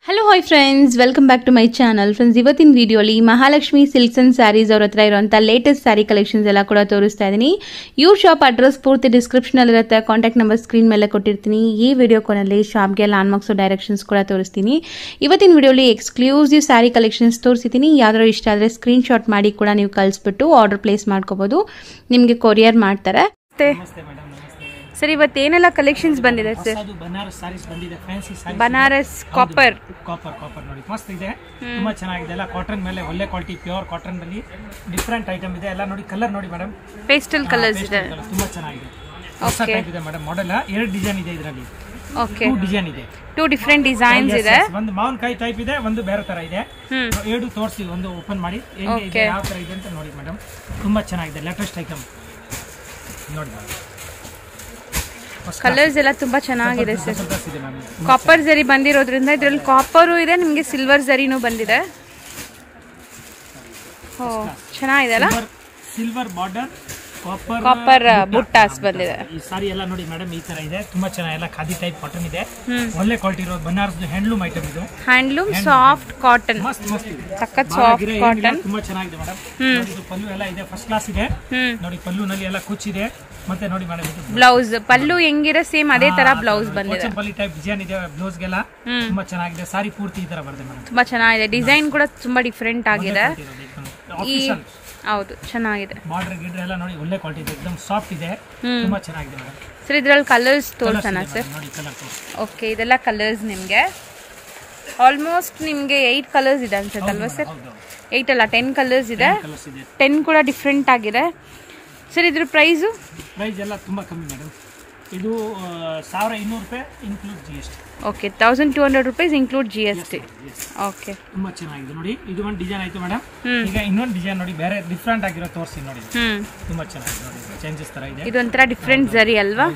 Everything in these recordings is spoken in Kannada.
Hello hi friends welcome back to my channel friends ಇವತ್ತಿನ ವಿಡಿಯೋಲಿ ಮಹಾಲಕ್ಷ್ಮಿ ಸಿಲ್ಕ್ಸ್ ಅಂಡ್ ಸ್ಯಾರೀಸ್ ಅವ್ರ ಹತ್ರ ಇರುವಂಥ ಲೇಟೆಸ್ಟ್ ಸ್ಯಾರಿ ಕಲೆಕ್ಷನ್ಸ್ ಎಲ್ಲ ಕೂಡ ತೋರಿಸ್ತಾ ಇದ್ದೀನಿ ಇವ್ರ ಶಾಪ್ ಅಡ್ರೆಸ್ ಪೂರ್ತಿ ಡಿಸ್ಕ್ರಿಪ್ಷನಲ್ಲಿ ಇರುತ್ತೆ ಕಾಂಟ್ಯಾಕ್ಟ್ ನಂಬರ್ ಸ್ಕ್ರೀನ್ ಮೇಲೆ ಕೊಟ್ಟಿರ್ತೀನಿ ಈ ವಿಡಿಯೋ ಕೊನಲ್ಲಿ ಶಾಪ್ಗೆ ಲ್ಯಾಂಡ್ ಮಾರ್ಕ್ಸು ಡೈರೆಕ್ಷನ್ಸ್ ಕೂಡ ತೋರಿಸ್ತೀನಿ ಇವತ್ತಿನ ವಿಡಿಯೋಲಿ ಎಕ್ಸ್ಕ್ಲೂಸಿವ್ ಸ್ಯಾರಿ ಕಲೆಕ್ಷನ್ಸ್ ತೋರಿಸ್ತೀನಿ ಯಾವ್ದಾದ್ರು ಇಷ್ಟ ಆದರೆ ಸ್ಕ್ರೀನ್ ಶಾಟ್ ಮಾಡಿ ಕೂಡ ನೀವು ಕಳಿಸ್ಬಿಟ್ಟು ಆರ್ಡರ್ ಪ್ಲೇಸ್ ಮಾಡ್ಕೋಬೋದು ನಿಮಗೆ ಕೊರಿಯರ್ ಮಾಡ್ತಾರೆ ನಮಸ್ತೆ ಮೇಡಮ್ ನಮಸ್ತೆ ಸರ್ ಇವತ್ತೇನೆಲ್ಲ ಕಲೆಕ್ಷನ್ಸ್ ಬಂದಿದೆ ಸರ್ ಅದು ಬನಾರಸ್ ಸಾರೀಸ್ ಬಂದಿದೆ fancy saris Banaras copper copper copper ನೋಡಿ ಮಸ್ತ್ ಇದೆ ತುಂಬಾ ಚೆನ್ನಾಗಿದೆ ಎಲ್ಲ ಕಾಟನ್ ಮೇಲೆ ಒಳ್ಳೆ ಕ್ವಾಲಿಟಿ ಪ್ಯೂರ್ ಕಾಟನ್ ನಲ್ಲಿ ಡಿಫ್ರೆಂಟ್ ಐಟಮ್ ಇದೆ ಎಲ್ಲ ನೋಡಿ ಕಲರ್ ನೋಡಿ ಮೇಡಮ್ ಪೇಸ್ಟಲ್ ಕಲರ್ಸ್ ಇದೆ ತುಂಬಾ ಚೆನ್ನಾಗಿದೆ ಹೊಸ ಟೈಪ್ ಇದೆ ಮೇಡಮ್ ಮಾಡೆಲ್ ಎರಡು ಡಿಸೈನ್ ಇದೆ ಇದರಲ್ಲಿ ಓಕೆ ಟೂ ಡಿಸೈನ್ ಇದೆ ಟೂ ಡಿಫ್ರೆಂಟ್ ಡಿಸೈನ್ಸ್ Yes, ಇದೆ yes. ಒಂದು ಮಾವಿನಕಾಯಿ ಟೈಪ್ ಇದೆ ಒಂದು ಬೇರೆ ತರ ಇದೆ ಹ್ಮ್. ಎರಡು ತೋರಿಸಿ ಒಂದು ಓಪನ್ ಮಾಡಿ ಹೆಂಗೆ ಇದೆ Okay. ಯಾವ ತರ ಇದೆ ಅಂತ ನೋಡಿ ಮೇಡಮ್ ತುಂಬಾ ಚೆನ್ನಾಗಿದೆ ಲೇಟೆಸ್ಟ್ ಐಟಮ್ ನೋಡಿ ಮೇಡಮ್ ಕಲರ್ಸ್ ಎಲ್ಲ ತುಂಬಾ ಚೆನ್ನಾಗಿದೆ ಸರ್ ಜಬರ್ದಸ್ತ್ ಇದೆ ಮ್ಯಾಮ್ ಕಾಪರ್ ಜರಿ ಬಂದಿರೋದ್ರಿಂದ ಇದ್ರಲ್ಲಿ ಕಾಪರು ಇದೆ ನಿಮಗೆ ಸಿಲ್ವರ್ ಜರಿನೂ ಬಂದಿದೆ ಓ ಚೆನ್ನಾಗಿದೆ ಅಲ್ಲ ಸಿಲ್ವರ್ ಬಾರ್ಡರ್ ಕಾಪರ್ ಕಾಪರ್ ಬುಟ್ಟಾಸ್ ಬಂದಿದೆ ಈ ಸಾರಿ ಎಲ್ಲ ನೋಡಿ ಮೇಡಮ್ ಈ ತರ ಇದೆ ತುಂಬಾ ಚೆನ್ನಾಗಿ ಎಲ್ಲ ಖಾದಿ ಟೈಪ್ ಕಾಟನ್ ಇದೆ ಹ್ಮ್. ಒಳ್ಳೆ ಕ್ವಾಲಿಟಿ ಇರೋದು ಬನಾರಸ್ ಹ್ಯಾಂಡ್ಲೂಮ್ ಐಟಮ್ ಇದು ಹ್ಯಾಂಡ್ಲೂಮ್ ಸಾಫ್ಟ್ ಕಾಟನ್ ಮಸ್ತ್ ಮಸ್ತ್ ಇದೆ ಸಖತ್ ಭಾಳ ಸಾಫ್ಟ್ ಗಿರೆ ಕಾಟನ್ ಏನಿಲ್ಲ, ತುಂಬಾ ಚೆನ್ನಾಗಿದೆ ಮೇಡಮ್ ನೋಡಿ ಇದು ಪಲ್ಲು ಎಲ್ಲ ಇದೆ ಫಸ್ಟ್ ಕ್ಲಾಸ್ ಇದೆ ಹ್ಮ್ ನೋಡಿ ಪಲ್ಲುನಲ್ಲಿ ಎಲ್ಲ ಕುಚ್ಚಿದೆ ಮತ್ತೆ ನೋಡಿ ಮೇಡಮ್ ಇದು ಬ್ಲೌಸ್ ಪಲ್ಲು ಹೆಂಗಿರೋ ಸೇಮ್ ಅದೇ ತರ ಬ್ಲೌಸ್ ಬಂದಿದೆ ಕೋಚಂಪಲ್ಲಿ ಟೈಪ್ ಡಿಸೈನ್ ಇದೆ ಬ್ಲೌಸ್ಗೆಲ್ಲ ಹ್ಮ್. ತುಂಬಾ ಚೆನ್ನಾಗಿದೆ ಸಾರಿ ಪೂರ್ತಿ ಈ ತರ ಬರ್ತದೆ ಮೇಡಮ್ ತುಂಬಾ ಚೆನ್ನಾಗಿದೆ ಡಿಸೈನ್ ಕೂಡ ತುಂಬಾ ಡಿಫ್ರೆಂಟ್ ಆಗಿದೆ ಈ ಆಫೀಸಲ್ ಹೌದು ಚೆನ್ನಾಗಿದೆ ಬಾರ್ಡರ್ ಗಿಡ್ರ್ ಎಲ್ಲ ನೋಡಿ ಒಳ್ಳೆ ಕ್ವಾಲಿಟಿ ಇದೆ ಎಕ್ದಮ್ ಸಾಫ್ಟ್ ಇದೆ ಹ್ಮ್. ತುಂಬಾ ಚೆನ್ನಾಗಿದೆ ಮೇಡಮ್ ಸರ್ ಇದ್ರಲ್ಲಿ ಕಲರ್ಸ್ ತೋರ್ಸೋಣ ಸರ್ ನೋಡಿ ಕಲರ್ ತೋರಿಸಿ ಓಕೆ ಇದೆಲ್ಲ ಕಲರ್ಸ್ ನಿಮಗೆ ಆಲ್ಮೋಸ್ಟ್ ನಿಮಗೆ ಏಯ್ಟ್ ಕಲರ್ಸ್ ಇದೆ ಅನ್ಸುತ್ತಲ್ವಾ ಸರ್ ಹೌದು ಏಯ್ಟ್ ಅಲ್ಲ ಟೆನ್ ಕಲರ್ಸ್ ಇದೆ ಕಲರ್ಸ್ ಇದೆ ಟೆನ್ ಕೂಡ ಡಿಫ್ರೆಂಟ್ ಆಗಿದೆ ಸರ್ ಇದ್ರ ಪ್ರೈಸು ಪ್ರೈಸ್ ಎಲ್ಲ ತುಂಬಾ ಕಮ್ಮಿ ಮೇಡಮ್ ಇದು ಆ, ಸಾವಿರ ಇನ್ನೂರು ರೂಪಾಯಿ include G S T okay thousand two hundred rupees include G S T okay ತುಂಬಾ ಚೆನ್ನಾಗಿದೆ ನೋಡಿ ಇದು ಒಂದು ಡಿಸೈನ್ ಆಯ್ತು ಮೇಡಮ್ ಹ್ಮ್. ಈಗ ಇನ್ನೊಂದು ಡಿಸೈನ್ ನೋಡಿ ಬೇರೆ ಡಿಫ್ರೆಂಟ್ ಆಗಿರೋ ತೋರಿಸಿ ನೋಡಿ ಹ್ಞೂ ತುಂಬಾ ಚೆನ್ನಾಗಿದೆ ನೋಡಿ ಚೇಂಜಸ್ ತರ ಇದೆ ಇದೊಂಥರ ಡಿಫ್ರೆಂಟ್ ಜರಿ ಅಲ್ವಾ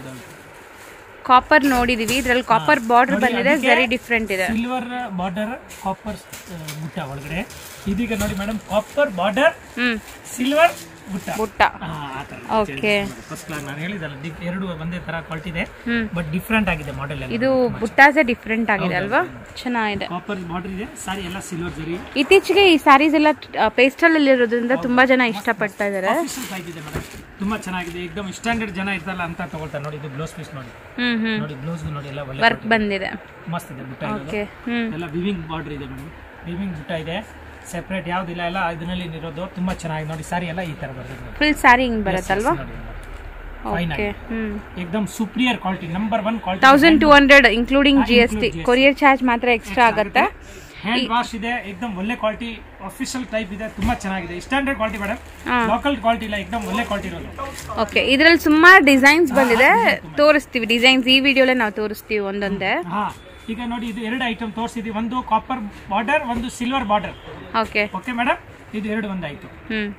ಕಾಪರ್ ನೋಡಿದೀವಿ ಇದ್ರಲ್ಲಿ ಕಾಪರ್ ಬಾರ್ಡರ್ ಬಂದಿದೆ ಜರಿ ಡಿಫ್ರೆಂಟ್ ಇದೆ ಸಿಲ್ವರ್ ಬಾರ್ಡರ್ ಕಾಪರ್ ಬುಟ್ಟ ಒಳಗಡೆ ಇದೀಗ ನೋಡಿ ಮೇಡಮ್ ಕಾಪರ್ ಬಾರ್ಡರ್ ಹ್ಞೂ ಸಿಲ್ವರ್ ಬುಟ್ಟ ಬುಟ್ಟ ಆ, ಆ ತರ ಓಕೆ ಫಸ್ಟ್ ಕ್ಲಾಸ್ ನಾನು ಹೇಳಿದಲ್ಲ ಡಿ- ಎರಡು ಒಂದೇ ತರ ಕ್ವಾಲಿಟಿ ಇದೆ ಹ್ಮ್. ಬಟ್ ಡಿಫ್ರೆಂಟ್ ಆಗಿದೆ ಮಾಡೆಲ್ ಎಲ್ಲ ಇದು ಬುಟ್ಟಾಸೆ ಡಿಫ್ರೆಂಟ್ ಆಗಿದೆ ಅಲ್ವಾ ಚೆನ್ನಾಗಿದೆ ಕಾಪರ್ ಬಾರ್ಡರ್ ಇದೆ ಸಾರಿ ಎಲ್ಲ ಸಿಲ್ವರ್ ಜರಿ ಇತ್ತೀಚೆಗೆ ಈ ಸ್ಯಾರೀಸ್ ಎಲ್ಲ ಪೇಸ್ಟಲ್ ಅಲ್ಲಿ ಇರೋದ್ರಿಂದ ತುಂಬಾ ಜನ ಇಷ್ಟಪಡ್ತಾ ಇದ್ದಾರೆ ಆಫೀಸಲ್ ಸೈಜ್ ಇದೆ ಮೇಡಮ್ ತುಂಬಾ ಚೆನ್ನಾಗಿದೆ ಏಕದಮ್ ಸ್ಟ್ಯಾಂಡರ್ಡ್ ಜನ ಇರ್ತಾರಲ್ಲ ಅಂತ ತಗೊಳ್ತಾರೆ ನೋಡಿ ಇದು ಬ್ಲೌಸ್ ಪೀಸ್ ನೋಡಿ ಹ್ಮ್ ಹ್ಮ್ ನೋಡಿ ಬ್ಲೌಸ್ ನೋಡಿ ಎಲ್ಲ ಒಳ್ಳೆ ವರ್ಕ್ ಬಂದಿದೆ ಮಸ್ತ್ ಇದೆ ಬುಟ್ಟ ಇರೋದು ಓಕೆ ಹ್ಮ್ ಎಲ್ಲ ವಿವಿಂಗ್ ಬಾರ್ಡರ್ ಇದೆ ಮೇಡಮ್ ವಿವಿಂಗ್ ಬುಟ್ಟ ಇದೆ ಸೆಪರೇಟ್ ಯಾವ್ದಿಲ್ಲ ಎಲ್ಲ ಇದರಲ್ಲಿ ಇರೋದು ತುಂಬಾ ಚೆನ್ನಾಗಿ ನೋಡಿ ಸಾರಿ ಎಲ್ಲ ಈ ತರ ಬರ್ತದೆ ನೋಡಿ. ಫುಲ್ ಸ್ಯಾರಿ ಹಿಂಗ್ ಬರುತ್ತಲ್ವಾ ನೋಡಿ Fine ಓಕೆ ಆಗಿದೆ. ಹ್ಮ್ ಏಕದಮ್ superior quality number one quality thousand two hundred including G S T include GST. Courier charge ಮಾತ್ರ ಎಕ್ಸ್ಟ್ರಾ ಆಗುತ್ತೆ ಹ್ಯಾಂಡ್ ವಾಶ್ ಇದೆ ಏಕದಮ್ ಒಳ್ಳೆ ಕ್ವಾಲಿಟಿ ಅಫಿಷಿಯಲ್ ಟೈಪ್ ಇದೆ ತುಂಬಾ ಚೆನ್ನಾಗಿದೆ ಸ್ಟ್ಯಾಂಡರ್ಡ್ ಕ್ವಾಲಿಟಿ ಮೇಡಮ್ ಹಾ. ಲೋಕಲ್ ಕ್ವಾಲಿಟಿ ಇಲ್ಲ ಏಕದಮ್ ಒಳ್ಳೆ ಕ್ವಾಲಿಟಿ ಇರೋದು ಓಕೆ ಇದ್ರಲ್ಲಿ ಸುಮಾರು ಡಿಸೈನ್ಸ್ ಬಂದಿದೆ ತೋರಿಸ್ತೀವಿ ಡಿಸೈನ್ಸ್ ಈ ವಿಡಿಯೋಲೆ ನಾವು ತೋರಿಸ್ತೀವಿ ಒಂದೊಂದೇ ಹಾ ಈಗ ನೋಡಿ ಇದು ಎರಡು ಐಟಮ್ ತೋರಿಸಿದ್ವಿ ಒಂದು ಕಾಪರ್ ಬಾರ್ಡರ್ ಒಂದು silver border okay okay madam ಇದು ಎರಡು ಒಂದು ಆಯ್ತು ಹ್ಮ್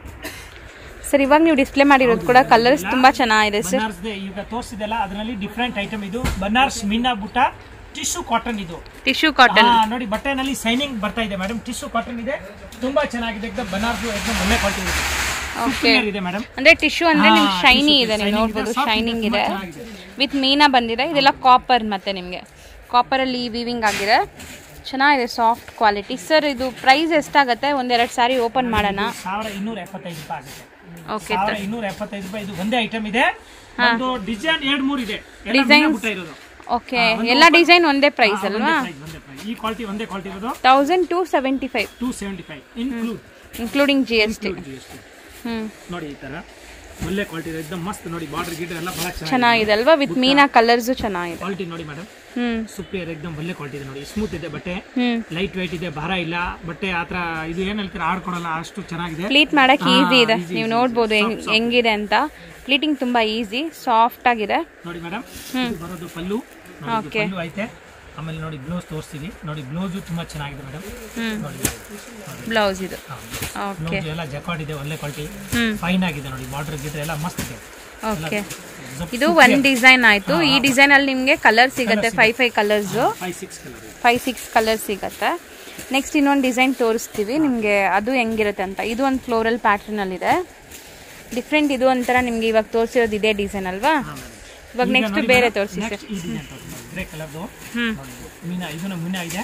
ಸರ್ ಇವಾಗ ನೀವು ಡಿಸ್ಪ್ಲೇ ಮಾಡಿರೋದು ಕೂಡ ಕಲರ್ಸ್ ತುಂಬಾ ಚೆನ್ನಾಗಿದೆ ಸರ್ ಬನಾರಸ್ ಈಗ ತೋರಿಸಿದೆಲ್ಲ ಅದರಲ್ಲಿ ಡಿಫ್ರೆಂಟ್ ಐಟಮ್ ಇದು ಬನಾರಸ್ ಮೀನಾ ಬುಟ್ಟ ಟಿಶ್ಯೂ ಕಾಟನ್ ಇದು ಟಿಶ್ಯೂ ಕಾಟನ್ ಹಾ, ನೋಡಿ ಬಟ್ಟೆನಲ್ಲಿ ಸೈನಿಂಗ್ ಬರ್ತಾ ಇದೆ ಮೇಡಮ್ ಟಿಶ್ಯೂ ಕಾಟನ್ ಇದೆ ತುಂಬಾ ಚೆನ್ನಾಗಿದೆ ಎಕ್ದಮ್ ಬನಾರಸ್ ಎಕ್ದಮ್ ಒಳ್ಳೆ ಕ್ವಾಲಿಟಿ ಇದೆ ಓಕೆ Superior ಇದೆ ಮೇಡಮ್ ಅಂದ್ರೆ ಟಿಶ್ಯೂ ಅಂದ್ರೆ ಹಾ, ನಿಮ್ಗೆ ಶೈನಿ tissue ಇದೆ ನೀವು shining ನೋಡ್ಬೋದು ಇದೆ, soft ಶೈನಿಂಗ್ ಇದೆ, ಇದೆ ತುಂಬಾ ಚೆನ್ನಾಗಿದೆ. ವಿತ್ ಮೀನಾ ಬಂದಿದೆ ಇದೆಲ್ಲ ಕಾಪರ್ ಮತ್ತೆ ನಿಮಗೆ ಕಾಪರ್ ಅಲ್ಲಿ ವೀವಿಂಗ್ ಆಗಿದೆ ಚೆನ್ನಾಗಿದೆ ಸಾಫ್ಟ್ ಕ್ವಾಲಿಟಿ ಸರ್ ಇದು ಪ್ರೈಸ್ ಎಷ್ಟಾಗತ್ತೆ ಒಂದೆರಡು ಸಾರಿ ಓಪನ್ ಮಾಡೋಣ ಸಾವಿರ ಇನ್ನೂರ ಎಪ್ಪತ್ತೈದು ರೂಪಾಯಿ ಆಗುತ್ತೆ ಓಕೆ ಸಾವಿರ ಇನ್ನೂರ ಎಪ್ಪತ್ತೈದು ರೂಪಾಯಿ ಇದು ಒಂದೇ ಐಟಮ್ ಇದೆ ಒಂದು ಡಿಸೈನ್ ಎರಡ್ ಮೂರ್ ಇದೆ ಎಲ್ಲ Designs? ಮೀನಾ ಬುಟ್ಟ ಇರೋದು ಓಕೆ ಎಲ್ಲ ಡಿಸೈನ್ ಒಂದೇ ಪ್ರೈಸ್ ಹಾ, ಅಲ್ವಾ ಒಂದೇ price, ಒಂದೇ price. ಈ ಕ್ವಾಲಿಟಿ ಒಂದೇ ಕ್ವಾಲಿಟಿ ಇರೋದು thousand two seventy five two seventy five include including G S T ಹ್ಮ್ ನೋಡಿ ಈ ತರ ಒಳ್ಳೆ ಕ್ವಾಲಿಟಿ ಇದೆ ಎಕ್ದಮ್ ಮಸ್ತ್ ನೋಡಿ ಬಾರ್ಡರ್ ಗಿಡರ್ ಎಲ್ಲ ಬಹಳ ಚೆನ್ನಾಗಿ ಚೆನ್ನಾಗಿದೆ ಅಲ್ವಾ ವಿತ್ ಮೀನಾ ಕಲರ್ಸು ಚೆನ್ನಾಗಿದೆ ಕ್ವಾಲಿಟಿ ನೋಡಿ ಮೇಡಮ್ ಹ್ಮ್ ಸುಪ್ರಿಯರ್ ಎಕ್ದಮ್ ಒಳ್ಳೆ ಕ್ವಾಲಿಟಿ ಇದೆ ನೋಡಿ ಸ್ಮೂತ್ ಇದೆ ಬಟ್ಟೆ ಹ್ಮ್ ಲೈಟ್ weight ಇದೆ ಭಾರ ಇಲ್ಲ ಬಟ್ಟೆ ಆತರ ಇದು ಏನ್ ಹೇಳ್ತೀರಾ ಆಡ್ಕೊಡಲ್ಲ ಅಷ್ಟು ಚೆನ್ನಾಗಿದೆ ಪ್ಲೀಟ್ ಮಾಡಕ್ ಹಾ, ಈಸಿ ಇದೆ easy, ನೀವು easy. ನೋಡ್ಬೋದು ಹೆಂಗ್ ಹೆಂಗಿದೆ ಅಂತ ಪ್ಲೀಟಿಂಗ್ ತುಂಬಾ ಈಸಿ ಸಾಫ್ಟ್ ಆಗಿದೆ ನೋಡಿ ಮೇಡಮ್ ಬರೋದು ಪಲ್ಲು ನೋಡಿ, ಇದು Okay. ಪಲ್ಲು ಐತೆ ಆಮೇಲೆ ನೋಡಿ ಬ್ಲೌಸ್ ತೋರಿಸ್ತೀವಿ ನೋಡಿ ಬ್ಲೌಸ್ ತುಂಬಾ ಚೆನ್ನಾಗಿದೆ ಮೇಡಮ್ ಹ್ಮ್ ನೋಡಿ ಬ್ಲೌಸ್ ಇದು ಓಕೆ ಬ್ಲೌಸ್ ಎಲ್ಲ ಜಕಾರ್ಡ್ ಇದೆ ಒಳ್ಳೆ ಕ್ವಾಲಿಟಿ ಹ್ಮ್ ಫೈನ್ ಆಗಿದೆ ನೋಡಿ ಬಾರ್ಡರ್ ಗಿಡ್ರ್ ಎಲ್ಲ ಮಸ್ತ್ ಇದೆ ಓಕೆ ಜಪ್ ಇದು ಒಂದ್ ಡಿಸೈನ್ ಆಯ್ತು ಈ ಡಿಸೈನ್ ಅಲ್ಲಿ ನಿಮ್ಗೆ ಕಲರ್ ಸಿಗುತ್ತೆ five five colours five six colour ಇದೆ ಫೈವ್ ಸಿಕ್ಸ್ ಕಲರ್ ಸಿಗತ್ತೆ ನೆಕ್ಸ್ಟ್ ಇನ್ನೊಂದು ಡಿಸೈನ್ ತೋರಿಸ್ತೀವಿ ನಿಮಗೆ ಅದು ಹೆಂಗಿರುತ್ತೆ ಅಂತ ಇದು ಒಂದು ಫ್ಲೋರಲ್ ಪ್ಯಾಟರ್ನ್ ಅಲ್ಲಿ ಇದೆ ಡಿಫ್ರೆಂಟ್ ಇದು ಒಂಥರ ನಿಮ್ಗೆ ಇವಾಗ ತೋರಿಸಿರೋದು ಇದೇ ಡಿಸೈನ್ ಅಲ್ವಾ ಇವಾಗ ನೆಕ್ಸ್ಟ್ ಬೇರೆ ತೋರಿಸಿ ಸರ್ ನೆಕ್ಸ್ಟ್ ಈ ಡಿಸೈನ್ ತೋರಿಸಿ ಗ್ರೇ ಕಲರ್ದು ಹ್ಮ್ ಮೀನಾ ಇದನ್ನು ಮೀನಾ ಇದೆ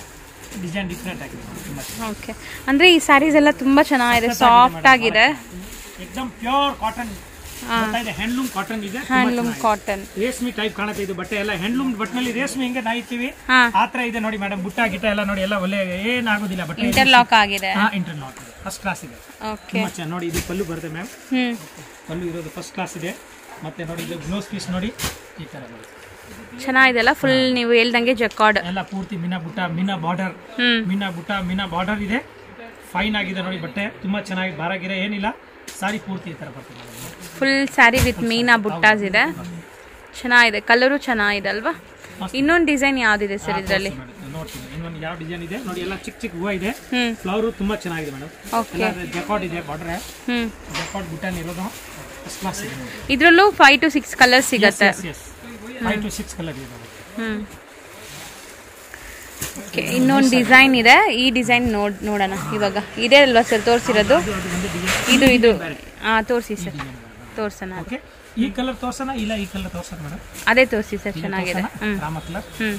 ಡಿಸೈನ್ ಡಿಫ್ರೆಂಟ್ ಆಗಿದೆ ತುಂಬ ಚೆನ್ನಾಗಿ. ಓಕೆ ಅಂದ್ರೆ ಈ ಸ್ಯಾರೀಸ್ ಎಲ್ಲ ತುಂಬಾ ಚೆನ್ನಾಗಿದೆ ಸಾಫ್ಟ್ ಆಗಿದೆ ಎಕ್ದಮ್ ಪ್ಯೂರ್ ಕಾಟನ್ ಇದೆ ಹ್ಯಾಂಡ್ಲೂಮ್ ಕಾಟನ್ ಇದೆ ತುಂಬಾ ಹ್ಯಾಂಡ್ಲೂಮ್ ಚೆನ್ನಾಗಿದೆ. ಕಾಟನ್ ರೇಷ್ಮೆ ಟೈಪ್ ಕಾಣುತ್ತೆ ಇದು ಬಟ್ಟೆ ಎಲ್ಲ ಹ್ಯಾಂಡ್ಲೂಮ್ ಬಟ್ಟೆನಲ್ಲಿ ರೇಷ್ಮೆ ಹಿಂಗೆ ನಾಯ್ತೀವಿ ಹಾ ಆ ತರ ಇದೆ ನೋಡಿ ಮೇಡಮ್ ಬುಟ್ಟ ಗಿಟ್ಟ ಎಲ್ಲ ನೋಡಿ ಎಲ್ಲ ಒಳ್ಳೆ ಏನಾಗೋದಿಲ್ಲ ಬಟ್ಟೆ ಇಂಟರ್ಲಾಕ್ ಆಗಿದೆ ಹಾ ಇಂಟರ್ಲಾಕ್ ಫಸ್ಟ್ ಕ್ಲಾಸ್ ಇದೆ ಓಕೆ ತುಂಬಾ ಚೆನ್ನಾಗಿ ನೋಡಿ ಇದು ಪಲ್ಲು ಬರುತ್ತೆ ಮ್ಯಾಮ್ ಹ್ಮ್ ಪಲ್ಲು ಇರೋದು ಫಸ್ಟ್ ಕ್ಲಾಸ್ ಇದೆ ಮತ್ತೆ ನೋಡಿ ಇದು ಬ್ಲೌಸ್ ಪೀಸ್ ನೋಡಿ ಈ ತರ ಬರುತ್ತೆ ಚೆನ್ನಾಗಿದೆಲ್ಲ ಫುಲ್ ನೀವು ಹೇಳ್ದಂಗೆ ಜಕಾರ್ಡ್ ಎಲ್ಲ ಪೂರ್ತಿ ಮೀನಾ ಬುಟ್ಟ ಮೀನಾ ಬಾರ್ಡರ್ ಹ್ಮ್ ಮೀನಾ ಬುಟ್ಟ ಮೀನಾ ಬಾರ್ಡರ್ ಇದೆ ಫೈನ್ ಆಗಿದೆ ನೋಡಿ ಬಟ್ಟೆ ತುಂಬಾ ಚೆನ್ನಾಗಿ ಬಾರಾಗಿರೆ ಏನಿಲ್ಲ ಸಾರಿ ಪೂರ್ತಿ ಈ ತರ ಬರ್ತದೆ madam. ಫುಲ್ ಸ್ಯಾರಿ ವಿತ್ ಮೀನಾ ಬುಟ್ಟಾಸ್ ಇದೆ ಚೆನ್ನಾಗಿದೆ ಕಲರು ಚೆನ್ನಾಗಿದೆ ಅಲ್ವಾ ಇನ್ನೊಂದು ಡಿಸೈನ್ ಯಾವ್ದಿದೆ ಸರ್ ಇದರಲ್ಲಿ Madam, ನೋಡ್ತೀನಿ ಇನ್ನೊಂದು ಯಾವ ಡಿಸೈನ್ ಇದೆ ನೋಡಿ ಎಲ್ಲ ಚಿಕ್ಕ ಚಿಕ್ಕ ಹೂವು ಇದೆ ಹ್ಮ್ ಫ್ಲವರು ತುಂಬಾ ಚೆನ್ನಾಗಿದೆ ಮೇಡಮ್ ಓಕೆ ಎಲ್ಲ ಜಕಾರ್ಡ್ ಇದೆ ಬಾರ್ಡರ್ ಹ್ಮ್ ಜಕಾರ್ಡ್ ಬುಟ್ಟನ್ ಇರೋದು ಫಸ್ಟ್ ಕ್ಲಾಸ್ ಇದೆ ನೋಡಿ ಇದ್ರಲ್ಲೂ ಫೈವ್ ಟು ಸಿಕ್ಸ್ ಕಲರ್ ಸಿಗತ್ತೆ ಫೈವ್ ಟು ಸಿಕ್ಸ್ ಕಲರ್ ಇದೆ ನೋಡಿ ಹ್ಮ್ ಓಕೆ ಇನ್ನೊಂದು ಡಿಸೈನ್ ಇದೆ ಈ ಡಿಸೈನ್ ನೋಡ್ ನೋಡೋಣ ಇವಾಗ ಇದೇ ಅಲ್ವಾ ಸರ್ ತೋರಿಸಿರೋದು ಅದು ಅದು ಒಂದು ಡಿಸೈನ್ ಇದು ಇದು ಹಾಂ ತೋರಿಸಿ ಸರ್ ತೋರ್ಸೋಣ ಅದು. ಓಕೆ ಈ ಕಲರ್ ತೋರ್ಸೋಣ ಇಲ್ಲ ಈ ಕಲರ್ ತೋರ್ಸೋಣ ಮೇಡಮ್ ಅದೇ ತೋರಿಸಿ ಸರ್ ಚೆನ್ನಾಗಿದೆ ಹ್ಮ್ ರಾಮ ಕಲರ್ ಹ್ಮ್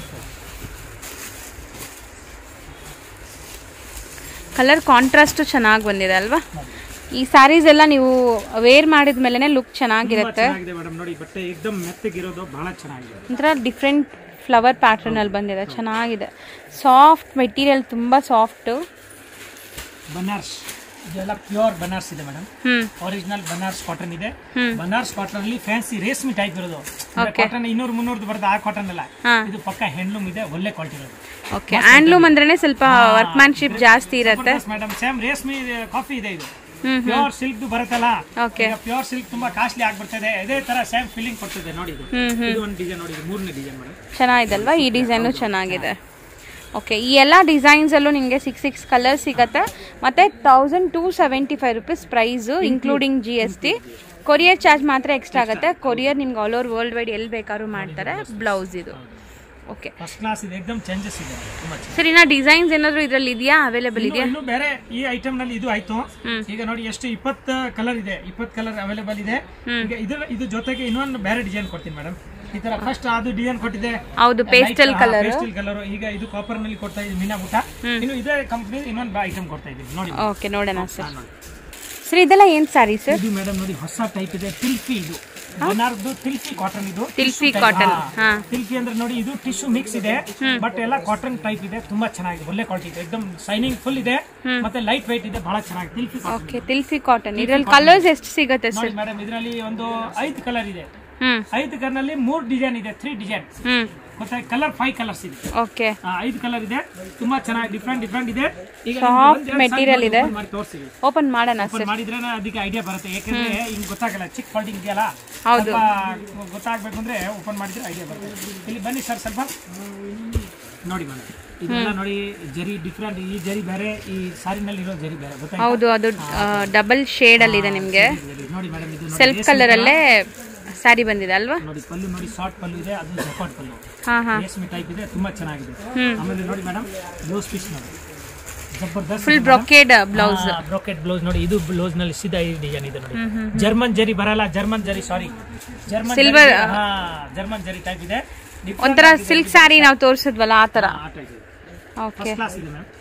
ಕಲರ್ ಕಾಂಟ್ರಾಸ್ಟ್ ಚೆನ್ನಾಗಿ ಬಂದಿದೆ ಅಲ್ವಾ ಈ ಸ್ಯಾರೀಸ್ ಎಲ್ಲ ನೀವು ವೇರ್ ಮಾಡಿದ ಮೇಲೆನೆ ಲುಕ್ ಚೆನ್ನಾಗಿರುತ್ತೆ ಚೆನ್ನಾಗಿದೆ ಮೇಡಮ್ ನೋಡಿ ಬಟ್ಟೆ ಏಕ್ದಮ್ ಮೆತ್ತಗಿರೋದು ಬಹಳ ಚೆನ್ನಾಗಿದೆ ಒಂಥರ ಡಿಫ್ರೆಂಟ್ ಫ್ಲವರ್ ಪ್ಯಾಟರ್ನ್ ಅಲ್ಲಿ ಬಂದಿದೆ ಚೆನ್ನಾಗಿದೆ ಸಾಫ್ಟ್ ಮೆಟೀರಿಯಲ್ ತುಂಬಾ ಸಾಫ್ಟ್ ಬನಾರ್ಸ್ ಇದೆಲ್ಲ ಪ್ಯೂರ್ ಬನಾರ್ಸ್ ಇದೆ ಮೇಡಮ್ ಹ್ಮ್ ಒರಿಜಿನಲ್ ಬನಾರ್ಸ್ ಕಾಟನ್ ಇದೆ ಹ್ಮ್. ಬನಾರ್ಸ್ ಕಾಟನ್ ಅಲ್ಲಿ ಫ್ಯಾನ್ಸಿ ರೇಷ್ಮೆ ಟೈಪ್ ಇರೋದು Okay. ಕಾಟನ್ ಇನ್ನೂರು ಮುನ್ನೂರ್ದು ಬರುತ್ತೆ ಆ ಕಾಟನ್ ಅಲ್ಲ ಹಾ ಇದು ಪಕ್ಕ ಹ್ಯಾಂಡ್ಲೂಮ್ ಇದೆ ಒಳ್ಳೆ ಕ್ವಾಲಿಟಿ ಇರೋದು ಓಕೆ ಹ್ಯಾಂಡ್ಲೂಮ್ ಅಂದ್ರೇನೆ ಸ್ವಲ್ಪ ವರ್ಕ್ಮ್ಯಾನ್ಶಿಪ್ ಜಾಸ್ತಿ ಇರುತ್ತೆ ಮೇಡಮ್ ಸೇಮ್ ರೇಷ್ಮೆ ಕಾಫಿ ಇದೆ ಇದು ಹ್ಮ್ ಪ್ಯೂರ್ ಸಿಲ್ಕ್ ಬರುತ್ತಲ್ಲ ಓಕೆ ಪ್ಯೂರ್ ಸಿಲ್ಕ್ ತುಂಬಾ ಕಾಸ್ಟ್ಲಿ ಆಗ್ಬಿಡ್ತದೆ ಇದೇ ತರ ಸೇಮ್ ಫೀಲಿಂಗ್ ಕೊಡ್ತದೆ ನೋಡಿ ಇದು ಹ್ಮ್ ಹ್ಮ್ ಇದು ಒಂದು ಡಿಸೈನ್ ನೋಡಿ ಇದು ಮೂರನೇ ಡಿಸೈನ್ ಮೇಡಮ್ ಚೆನ್ನಾಗಿದಲ್ವಾ ಈ ಡಿಸೈನು ಚೆನ್ನಾಗಿದೆ ಓಕೆ ಈ ಎಲ್ಲ ಡಿಸೈನ್ಸಲ್ಲೂ ನಿಮಗೆ ಸಿಕ್ಸ್ ಸಿಕ್ಸ್ ಕಲರ್ ಸಿಗತ್ತೆ ಮತ್ತು thousand two seventy five rupees price including G S T courier charge ಮಾತ್ರ ಎಕ್ಸ್ಟ್ರಾ ಆಗುತ್ತೆ ಕೊರಿಯರ್ ನಿಮ್ಗೆ ಆಲ್ ಓವರ್ ವರ್ಲ್ಡ್ ವೈಡ್ ಎಲ್ಲಿ ಬೇಕಾದ್ರೂ ಮಾಡ್ತಾರೆ ಬ್ಲೌಸ್ ಇದು ಓಕೆ ಫಸ್ಟ್ ಕ್ಲಾಸ್ ಇದೆ ಎಕ್ದಮ್ ಚೇಂಜಸ್ ಇದೆ ತುಂಬಾ ಚೆನ್ನಾಗಿ ಸರಿ ನಾ ಡಿಸೈನ್ಸ್ ಏನಾದರೂ ಇದರಲ್ಲಿ ಇದೆಯಾ ಅವೈಲೇಬಲ್ ಇನ್ನು- ಇದೆಯಾ ಇನ್ನು ಬೇರೆ ಈ ಐಟಮ್ ನಲ್ಲಿ ಇದು ಆಯ್ತು ಹ್ಮ್. ಈಗ ನೋಡಿ ಎಷ್ಟು ಇಪ್ಪತ್ತು ಕಲರ್ ಇದೆ ಇಪ್ಪತ್ತು ಕಲರ್ ಅವೈಲೇಬಲ್ ಇದೆ ಈಗ ಇದು ಇದು ಜೊತೆಗೆ ಇನ್ನೊಂದು ಬೇರೆ ಡಿಸೈನ್ ಕೊಡ್ತೀನಿ ಮೇಡಮ್ ಈ ತರ ಫಸ್ಟ್ ಅದು ಡಿಸೈನ್ ಕೊಟ್ಟಿದೆ ಹೌದು ಪೇಸ್ಟಲ್ ಕಲರ್ ಪೇಸ್ಟಲ್ ಕಲರ್ ಈಗ ಇದು ಕಾಪರ್ ನಲ್ಲಿ ಕೊಡ್ತಾ ಇದ್ದೀವಿ ಮೀನಾ ಬುಟ್ಟ ಇನ್ನು ಇದೇ ಕಂಪ್ನಿ ಇನ್ನೊಂದು ಐಟಮ್ ಕೊಡ್ತಾ ಇದ್ದೀವಿ ನೋಡಿ ಓಕೆ ನೋಡೋಣ ಸರ್ ಹಾ, ನೋಡಿ. ಸರ್ ಇದೆಲ್ಲ ಏನು ಸ್ಯಾರಿ ಸರ್ ಇದು ಮೇಡಮ್ ನೋಡಿ ಹೊಸ ಟೈಪ್ ಇದೆ ತಿಲ್ಫಿ ಇದು ಬನಾರ್ದು ತಿಲ್ಫಿ ಕಾಟನ್ ಇದು ತಿಲ್ಫಿ Tissue type. cotton. ಹಾ. ಹಾ. ತಿಲ್ಫಿ ಅಂದ್ರೆ ನೋಡಿ ಇದು ಟಿಶ್ಯೂ ಮಿಕ್ಸ್ ಇದೆ ಬಟ್ ಎಲ್ಲ ಕಾಟನ್ ಟೈಪ್ ಇದೆ ತುಂಬಾ ಚೆನ್ನಾಗಿದೆ ಒಳ್ಳೆ ಕ್ವಾಲಿಟಿ ಇದೆ ಎಕ್ದಮ್ ಶೈನಿಂಗ್ ಫುಲ್ ಇದೆ ಮತ್ತೆ ಲೈಟ್ ವೈಟ್ ಇದೆ ಬಹಳ ಚೆನ್ನಾಗಿದೆ ತಿಲ್ಫಿ ಕಾಟನ್ ಓಕೆ ತಿಲ್ಫಿ ಕಾಟನ್ ಇದರಲ್ಲಿ ಕಲರ್ಸ್ ಎಷ್ಟು ಸಿಗುತ್ತೆ ನೋಡಿ ಸರ್ ಮೇಡಮ್ ಇದರಲ್ಲಿ ಒಂದು ಐದು ಕಲರ್ ಇದೆ ಹ್ಮ್ ಐದು ಕಲರ್ ನಲ್ಲಿ ಮೂರ್ ಡಿಸೈನ್ ಇದೆ ತ್ರೀ ಡಿಸೈನ್ ಹ್ಮ್ ಮತ್ತೆ ಕಲರ್ ಫೈವ್ ಕಲರ್ಸ್ ಇದೆ ಓಕೆ ಆ, ಐದು ಕಲರ್ ಇದೆ ತುಂಬಾ ಚೆನ್ನಾಗಿ ಡಿಫ್ರೆಂಟ್ ಡಿಫ್ರೆಂಟ್ ಇದೆ ಈಗ Soft ನಿಮ್ಗೆ ಒಂದ್ ಎರಡ್ material ಸಾರಿ ಇದೆ. open ಮಾಡಿ ತೋರಿಸ್ತೀವಿ ಓಪನ್ ಮಾಡೋಣ ಓಪನ್ ಸರ್ ಮಾಡಿದ್ರೆ ಅದಕ್ಕೆ ಐಡಿಯಾ ಬರುತ್ತೆ ಯಾಕಂದ್ರೆ ಹಿಂಗ್ ಗೊತ್ತಾಗಲ್ಲ ಚಿಕ್ಕ ಕ್ವಾಲಿಟಿ ಇದೆಯಲ್ಲ ಹೌದು. ಸ್ವಲ್ಪ ಗೊತ್ತಾಗ್ಬೇಕು ಅಂದ್ರೆ ಓಪನ್ ಮಾಡಿದ್ರೆ ಐಡಿಯಾ ಬರುತ್ತೆ ಇಲ್ಲಿ ಬನ್ನಿ ಸರ್ ಸ್ವಲ್ಪ ನೋಡಿ ಮೇಡಮ್ ಇದೆಲ್ಲ ನೋಡಿ ಜರಿ ಡಿಫ್ರೆಂಟ್ ಈ ಜರಿ ಬೇರೆ ಈ ಸಾರಿನಲ್ಲಿ ಇರೋ ಜರಿ ಬೇರೆ ಗೊತ್ತಾಯ್ತಾ ಹೌದು ಅದು ಡಬಲ್ ಶೇಡ್ ಅಲ್ಲಿ ಇದೆ ನಿಮ್ಗೆ ಜರಿ. ನೋಡಿ ಮೇಡಮ್ ಇದು ನೋಡಿ ಸೆಲ್ಫ್ ಕಲರ್ ಅಲ್ಲೇ ಸ್ಯಾರಿ ಬಂದಿದೆ ಅಲ್ವಾ ನೋಡಿ ಪಲ್ಲು ನೋಡಿ ಶಾರ್ಟ್ ಪಲ್ಲು ಇದೆ ಅದು ಜಕಾಟ್ ಪಲ್ಲು ಹಾ ಹಾ ರೇಷ್ಮೆ ಟೈಪ್ ಇದೆ ತುಂಬಾ ಚೆನ್ನಾಗಿದೆ ಹ್ಮ್. ಆಮೇಲೆ ನೋಡಿ ಮೇಡಮ್ ಬ್ಲೌಸ್ ಪೀಸ್ ನೋಡಿ ಜಬರ್ದಸ್ತ್ full brocade blouse brocade blouse ನೋಡಿ ಇದು ಬ್ಲೌಸ್ ನಲ್ಲಿ ಸೀದಾ ಈ ಡಿಸೈನ್ ಇದೆ ನೋಡಿ ಜರ್ಮನ್ ಜರಿ ಬರಲ್ಲ ಜರ್ಮನ್ ಜರಿ ಸಾರಿ ಜರ್ಮನ್ Silver, ಹಾ ಜರ್ಮನ್ ಜರಿ ಟೈಪ್ ಇದೆ Different ಒಂಥರ ಆಗಿದೆ. ಸಿಲ್ಕ್ ಸ್ಯಾರಿ ನಾವು ತೋರಿಸಿದ್ವಲ್ಲ ಆ ತರ ಆ type ಇದೆ ಓಕೆ ಫಸ್ಟ್ ಕ್ಲಾಸ್ ಇದೆ ಮ್ಯಾಮ್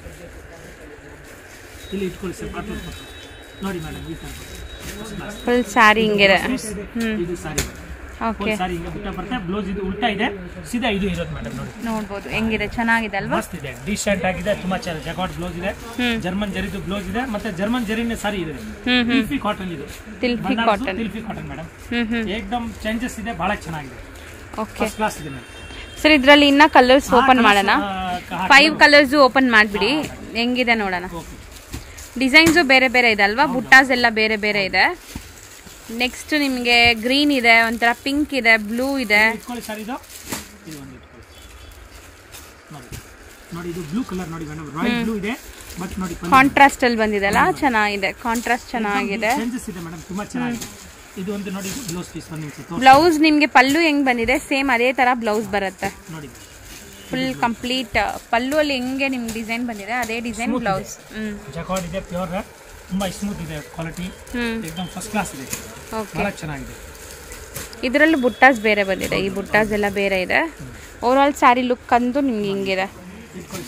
ಇಲ್ಲಿ ಇಟ್ಕೊಳ್ಳಿ ಸರ್ ಪಾರ್ಟ್ ನೋಡಿ ಮೇಡಮ್ ಈ ತರ First class. ಫುಲ್ ಸ್ಯಾರಿ ಹಿಂಗಿದೆ ಹ್ಮ್ ಇದು ಸಾರಿ ಓಕೆ ಸಾರಿ ಹಿಂಗೆ ಬಿಟ್ಟ ಬರುತ್ತೆ ಬ್ಲೌಸ್ ಇದು ಉಲ್ಟಾ ಇದೆ ಸೀದಾ ಇದು ಇರೋದು ಮೇಡಮ್ ನೋಡಿ ನೋಡ್ಬೋದು ಹೆಂಗಿದೆ ಚೆನ್ನಾಗಿದೆ ಅಲ್ವಾ ಮಸ್ತ್ ಇದೆ ಡಿಸೆಂಟ್ ಆಗಿದೆ ತುಂಬಾ ಚೆನ್ನಾಗಿ ಜಗಾಟ್ ಬ್ಲೌಸ್ ಇದೆ ಹ್ಮ್. ಜರ್ಮನ್ ಜರಿದು ಬ್ಲೌಸ್ ಇದೆ ಮತ್ತೆ ಜರ್ಮನ್ ಜರಿನೇ ಸಾರಿ ಇದೆ ಹ್ಮ್ ಹ್ಮ್ ತಿಲ್ಫಿ ಕಾಟನ್ ಇದು ತಿಲ್ಫಿ ಬನಾರಸ್ಸು ಕಾಟನ್ ತಿಲ್ಫಿ ಕಾಟನ್ ಮೇಡಮ್ ಹ್ಮ್ ಹ್ಮ್ ಏಕ್ದಮ್ ಚೇಂಜಸ್ ಇದೆ ಬಹಳ ಚೆನ್ನಾಗಿದೆ ಓಕೆ ಫಸ್ಟ್ ಕ್ಲಾಸ್ ಇದೆ ಮೇಡಮ್ ಸರ್ ಇದರಲ್ಲಿ ಇನ್ನ ಕಲರ್ಸ್ ಓಪನ್ ಮಾಡೋಣ ಫೈವ್ ಕಲರ್ಸ್ ಓಪನ್ ಮಾಡಿಬಿಡಿ ಹೆಂಗಿದೆ ನೋಡೋಣ ಡಿಸೈನ್ಸು ಬೇರೆ ಬೇರೆ ಇದೆ ಅಲ್ವಾ ಬುಟ್ಟಾಸ್ ಎಲ್ಲ ಬೇರೆ ಬೇರೆ ಇದೆ ನೆಕ್ಸ್ಟ್ ನಿಮಗೆ ಗ್ರೀನ್ ಇದೆ ಒಂಥರ ಪಿಂಕ್ ಇದೆ ಬ್ಲೂ ಇದೆ ಇಟ್ಕೊಳ್ಳಿ ಸರ್ ಇದು ಇದು ಒಂದು ಇಟ್ಕೊಳ್ಳಿ ನೋಡಿ ನೋಡಿ ಇದು ಬ್ಲೂ ಕಲರ್ ನೋಡಿ ಮೇಡಮ್ ರಾಯಲ್ ಬ್ಲೂ ಇದೆ ಬಟ್ ನೋಡಿ ಕಾಂಟ್ರಾಸ್ಟ್ ಅಲ್ಲಿ ಬಂದಿದೆಲ್ಲ ಚೆನ್ನಾಗಿದೆ ಕಾಂಟ್ರಾಸ್ಟ್ ಚೆನ್ನಾಗಿದೆ ಚೇಂಜಸ್ ಇದೆ ಮೇಡಮ್ ತುಂಬಾ ಚೆನ್ನಾಗಿದೆ ಇದು ಒಂದು ನೋಡಿ ಬ್ಲೌಸ್ ಪೀಸ್ ಒಂದು ನಿಮಿಷ ತೋರಿಸಿ ಬ್ಲೌಸ್ ನಿಮಗೆ ಪಲ್ಲು ಹೆಂಗ್ ಬಂದಿದೆ ಸೇಮ್ ಅದೇ ತರ ಬ್ಲೌಸ್ ಬರುತ್ತೆ ನೋಡಿ ಫುಲ್ ಕಂಪ್ಲೀಟ್ ಪಲ್ಲು ಅಲ್ಲಿ ಹೆಂಗೆ ನಿಮ್ಗೆ ಡಿಸೈನ್ ಬಂದಿದೆ ಅದೇ ಡಿಸೈನ್ ಬ್ಲೌಸ್ ಹ್ಮ್ ಜಕಾರ್ಡ್ ಇದೆ ಪ್ಯೂರ್ ತುಂಬಾ ಸ್ಮೂತ್ ಇದೆ ಕ್ವಾಲಿಟಿ ಹ್ಮ್ ಏಕ್ದಮ್ ಫಸ್ಟ್ ಕ್ಲಾಸ್ ಇದೆ ಓಕೆ ಬಹಳ ಚೆನ್ನಾಗಿದೆ ಇದರಲ್ಲೂ ಬುಟ್ಟಾಸ್ ಬೇರೆ ಬಂದಿದೆ ಈ ಬುಟ್ಟಾಸ್ ಎಲ್ಲ ಬೇರೆ ಇದೆ ಓವರ್ ಆಲ್ ಸ್ಯಾರಿ ಲುಕ್ ಅಂದು ನಿಮ್ಗೆ ಹಿಂಗಿದೆ ಇಟ್ಕೊಳ್ಳಿ ಸರ್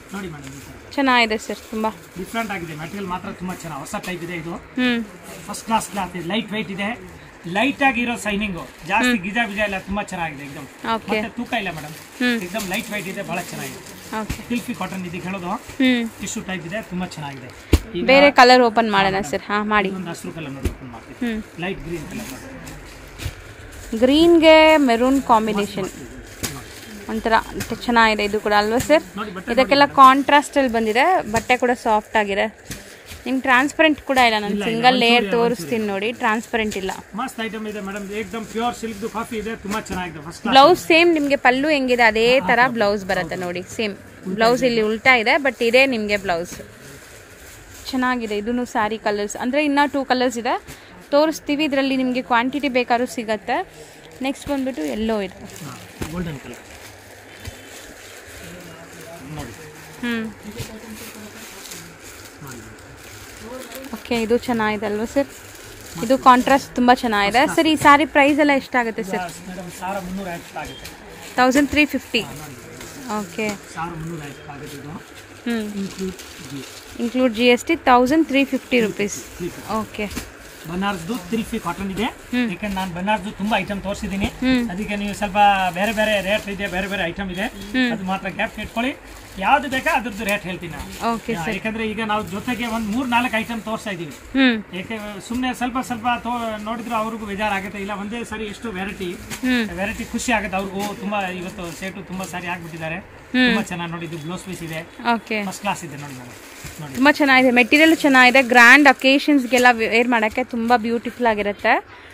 ನೋಡಿ ಮೇಡಮ್ ಈ ಥರ ಚೆನ್ನಾಗಿದೆ ಸರ್ ತುಂಬ ಡಿಫ್ರೆಂಟ್ ಆಗಿದೆ ಮೆಟೀರಿಯಲ್ ಮಾತ್ರ ತುಂಬಾ ಚೆನ್ನಾಗಿ ಹೊಸ ಟೈಪ್ ಇದೆ ಇದು ಹ್ಞೂ ಫಸ್ಟ್ ಕ್ಲಾಸ್ ಕ್ಲಾತ್ ಇದೆ ಲೈಟ್ ವೆಯ್ಟ್ ಇದೆ ಲೈಟ್ ಆಗಿರೋ ಸೈನಿಂಗು ಜಾಸ್ತಿ ಗಿಜ ಬಿಜ ಎಲ್ಲ ತುಂಬಾ ಚೆನ್ನಾಗಿದೆ ಎಕ್ದಮ್ ಓಕೆ ಮತ್ತೆ ತೂಕ ಇಲ್ಲ ಮೇಡಮ್ ಹ್ಮ್. ಎಕ್ದಮ್ ಲೈಟ್ ವೆಯ್ಟ್ ಇದೆ ಬಹಳ ಚೆನ್ನಾಗಿದೆ ಓಕೆ ಸಿಲ್ಕಿ ಕಾಟನ್ ಇದೆ ಹೇಳೋದು ಹ್ಞೂ ಟಿಶ್ಯೂ ಟೈಪ್ ಇದೆ ತುಂಬಾ ಚೆನ್ನಾಗಿದೆ ಈಗ ಬೇರೆ ಕಲರ್ ಓಪನ್ ಮಾಡೋಣ ಸರ್ ಹಾಂ ಮಾಡಿ ಒಂದು ಹಸಿರು ಕಲರ್ ನೋಡಿ open ಮಾಡ್ತೀವಿ ಹ್ಞೂ ಲೈಟ್ ಗ್ರೀನ್ ಕಲರ್ ನೋಡಿ ಗ್ರೀನ್ಗೆ ಮೆರೂನ್ ಕಾಂಬಿನೇಷನ್ ಒಂಥರ ಚೆನ್ನಾಗಿದೆ ಇದು ಕೂಡ ಅಲ್ವಾ ಸರ್ ನೋಡಿ ಬಟ್ಟೆ ಇದಕ್ಕೆಲ್ಲ ಕಾಂಟ್ರಾಸ್ಟಲ್ಲಿ ಬಂದಿದೆ ಬಟ್ಟೆ ಕೂಡ ಸಾಫ್ಟ್ ಆಗಿದೆ ನಿಮ್ಗೆ ಟ್ರಾನ್ಸ್ಪರೆಂಟ್ ಕೂಡ ಇಲ್ಲ ನಾನು ಸಿಂಗಲ್ ಲೇಯರ್ ತೋರಿಸ್ತೀನಿ ನೋಡಿ ಟ್ರಾನ್ಸ್ಪರೆಂಟ್ ಇಲ್ಲ ಮಸ್ತ್ ಐಟಮ್ ಇದೆ ಮೇಡಮ್ ಏಕ್ದಮ್ ಪ್ಯೂರ್ ಸಿಲ್ಕ್ ಕಾಫಿ ಇದೆ ತುಂಬಾ ಚೆನ್ನಾಗಿದೆ ಫಸ್ಟ್ ಕ್ಲಾಸ್ ಬ್ಲೌಸ್ ಸೇಮ್ ನಿಮಗೆ ಪಲ್ಲು ಹೆಂಗಿದೆ ಅದೇ ಥರ ಬ್ಲೌಸ್ ಬರುತ್ತೆ ನೋಡಿ ಸೇಮ್ ಬ್ಲೌಸ್ ಇಲ್ಲಿ ಉಲ್ಟಾ ಇದೆ ಬಟ್ ಇದೇ ನಿಮಗೆ ಬ್ಲೌಸ್ ಚೆನ್ನಾಗಿದೆ ಇದೂ ಸ್ಯಾರಿ ಕಲರ್ಸ್ ಅಂದರೆ ಇನ್ನೂ ಟೂ ಕಲರ್ಸ್ ಇದೆ ತೋರಿಸ್ತೀವಿ ಇದರಲ್ಲಿ ನಿಮಗೆ ಕ್ವಾಂಟಿಟಿ ಬೇಕಾದ್ರೂ ಸಿಗತ್ತೆ ನೆಕ್ಸ್ಟ್ ಬಂದ್ಬಿಟ್ಟು ಎಲ್ಲೋ ಇದೆ ಗೋಲ್ಡನ್ ಕಲರ್ ನೋಡಿ ಹ್ಞೂ ನೋಡಿ ಓಕೆ ಇದು ಚೆನ್ನಾಗಿದೆ ಅಲ್ವಾ ಸರ್ ಇದು ಕಾಂಟ್ರಾಸ್ಟ್ ತುಂಬ ಚೆನ್ನಾಗಿದೆ ಸರ್ ಈ ಸ್ಯಾರಿ ಪ್ರೈಸ್ ಎಲ್ಲ ಎಷ್ಟಾಗುತ್ತೆ ಸರ್ ಮೇಡಮ್ ಸಾವಿರ ಮುನ್ನೂರ ಐವತ್ತು ಆಗುತ್ತೆ ತೌಸಂಡ್ ತ್ರೀ ಫಿಫ್ಟಿ ಓಕೆ ಸಾವಿರ ಮುನ್ನೂರ ಐವತ್ತು ಆಗುತ್ತೆ ಇದು ಹ್ಞೂ include G include G S T thousand three fifty rupees okay ಬನಾರಸ್ದು ತಿಲ್ಫಿ ಕಾಟನ್ ಇದೆ ಯಾಕಂದ್ರೆ ನಾನು ಬನಾರಸ್ದು ತುಂಬಾ ಐಟಮ್ ತೋರಿಸಿದ್ದೀನಿ ಹ್ಮ್. ಅದಕ್ಕೆ ನೀವು ಸ್ವಲ್ಪ ಬೇರೆ ಬೇರೆ ರೇಟ್ ಇದೆ ಬೇರೆ ಬೇರೆ ಐಟಮ್ ಇದೆ ಅದು ಮಾತ್ರ ಗ್ಯಾಪ್ ಇಟ್ಕೊಳ್ಳಿ ಯಾವ್ದು ಬೇಕಾ ಅದ್ರದ್ದು ರೇಟ್ ಹೇಳ್ತೀನಿ ನಾನು ಓಕೆ ಯಾ- ಯಾಕಂದ್ರೆ ಈಗ ನಾವು ಜೊತೆಗೆ ಒಂದ್ ಮೂರ್ ನಾಲ್ಕು ಐಟಮ್ ತೋರಿಸ್ತಾ ಇದೀವಿ ಹ್ಞೂ ಯಾಕೆ ಸುಮ್ಮನೆ ಸ್ವಲ್ಪ ಸ್ವಲ್ಪ ತೋ ನೋಡಿದ್ರು ಅವ್ರಿಗೂ ಬೇಜಾರಾಗುತ್ತೆ ಇಲ್ಲ ಒಂದೇ ಸಾರಿ ಎಷ್ಟು ವೆರೈಟಿ ಹ್ಞೂ ವೆರೈಟಿ ಖುಷಿ ಆಗುತ್ತೆ ಅವ್ರಿಗೂ ತುಂಬಾ ಇವತ್ತು ಸೇಟು ತುಂಬಾ ಸಾರಿ ಆಗ್ಬಿಟ್ಟಿದ್ದಾರೆ ತುಂಬಾ ಚೆನ್ನಾಗಿ ನೋಡಿ ಇದು ಬ್ಲೌಸ್ ಪೀಸ್ ಇದೆ ಓಕೆ ಫಸ್ಟ್ ಕ್ಲಾಸ್ ಇದೆ ನೋಡಿ ಮೇಡಮ್ ನೋಡಿ ತುಂಬ ಚೆನ್ನಾಗಿದೆ ಮೆಟೀರಿಯಲ್ ಚೆನ್ನಾಗಿದೆ ಗ್ರ್ಯಾಂಡ್ ಅಕೇಶನ್ಸ್ಗೆಲ್ಲ ವೇರ್ ಮಾಡೋಕ್ಕೆ ತುಂಬ ಬ್ಯೂಟಿಫುಲ್ ಆಗಿರುತ್ತೆ